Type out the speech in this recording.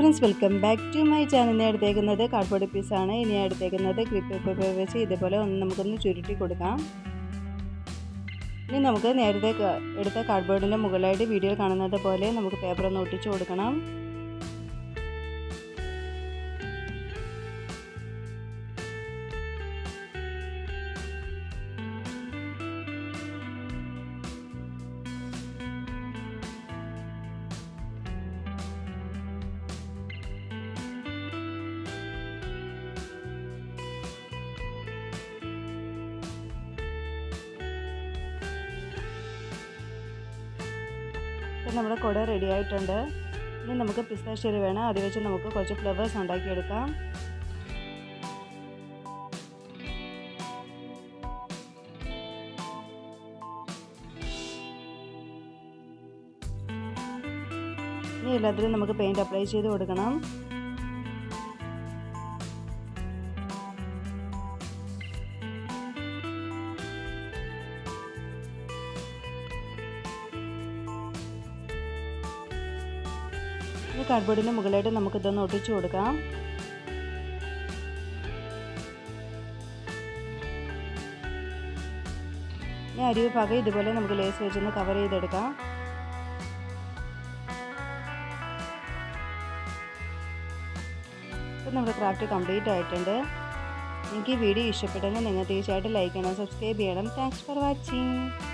friends welcome back to my channel ഞാൻ എടുത്തേക്കുന്നത് cardboard പീസാണ് ഇനി ഞാൻ എടുത്തേക്കുന്നത് ക്ലിപ്പ് പേപ്പർ വെച്ച് ഇതേപോലെ ഒന്ന് നമുക്കൊന്ന് ചുരുട്ടി കൊടുക്കാം ഇനി നമുക്ക് നേരത്തെ ക- എടുത്ത കാർഡ്ബോർഡിൻ്റെ മുകളിലായിട്ട് വീഡിയോ കാണുന്നത് പോലെ നമുക്ക് പേപ്പർ ഒന്ന് ഒട്ടിച്ചു കൊടുക്കണം ഇപ്പം നമ്മുടെ കുട റെഡി ആയിട്ടുണ്ട് ഇനി നമുക്ക് പിസ്താശ്ശേരി വേണം അത് വെച്ച് നമുക്ക് കുറച്ച് ഫ്ലവേഴ്സ് ഉണ്ടാക്കിയെടുക്കാം ഇനി എല്ലാത്തിലും നമുക്ക് പെയിൻറ് അപ്ലൈ ചെയ്ത് കൊടുക്കണം ഈ കാർഡ്ബോർഡിൻ്റെ മുകളിലായിട്ട് നമുക്ക് ഇതൊന്ന് ഒട്ടിച്ചു കൊടുക്കാം ഇനി അരിവ് ഭാഗം ഇതുപോലെ നമുക്ക് ലേസ് വെച്ചൊന്ന് കവർ ചെയ്തെടുക്കാം ഇപ്പം നമ്മുടെ ക്രാഫ്റ്റ് കംപ്ലീറ്റ് ആയിട്ടുണ്ട് നിങ്ങൾക്ക് ഈ വീഡിയോ ഇഷ്ടപ്പെട്ടെങ്കിൽ നിങ്ങൾ തീർച്ചയായിട്ടും ലൈക്ക് ചെയ്യണം സബ്സ്ക്രൈബ് ചെയ്യണം താങ്ക്സ് ഫോർ വാച്ചിങ്